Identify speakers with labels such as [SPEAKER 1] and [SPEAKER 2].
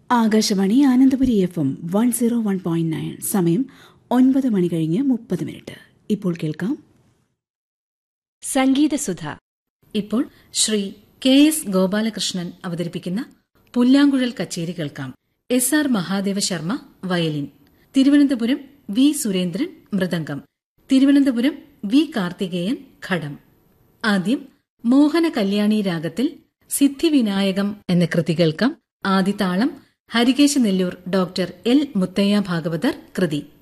[SPEAKER 1] Akashvani Anandapuri F M one zero one point nine സമയം ഒൻപത് മണി കഴിഞ്ഞ് മുപ്പത് മിനിറ്റ് ഇപ്പോൾ കേൾക്കാം
[SPEAKER 2] സംഗീതസുധ
[SPEAKER 3] ഇപ്പോൾ ശ്രീ കെ എസ് ഗോപാലകൃഷ്ണൻ അവതരിപ്പിക്കുന്ന പുല്ലാങ്കുഴൽ കച്ചേരി കേൾക്കാം S R Mahadeva Sharma violin Thiruvananthapuram V Surendran മൃദംഗം തിരുവനന്തപുരം വി കാർത്തികേയൻ ഘടം ആദ്യം മോഹന കല്യാണി രാഗത്തിൽ സിദ്ധിവിനായകം എന്ന കൃതി കേൾക്കാം ആദിതാളം ഹരികേശ നെല്ലൂർ ഡോക്ടർ എൽ മുത്തയ്യ ഭാഗവതർ കൃതി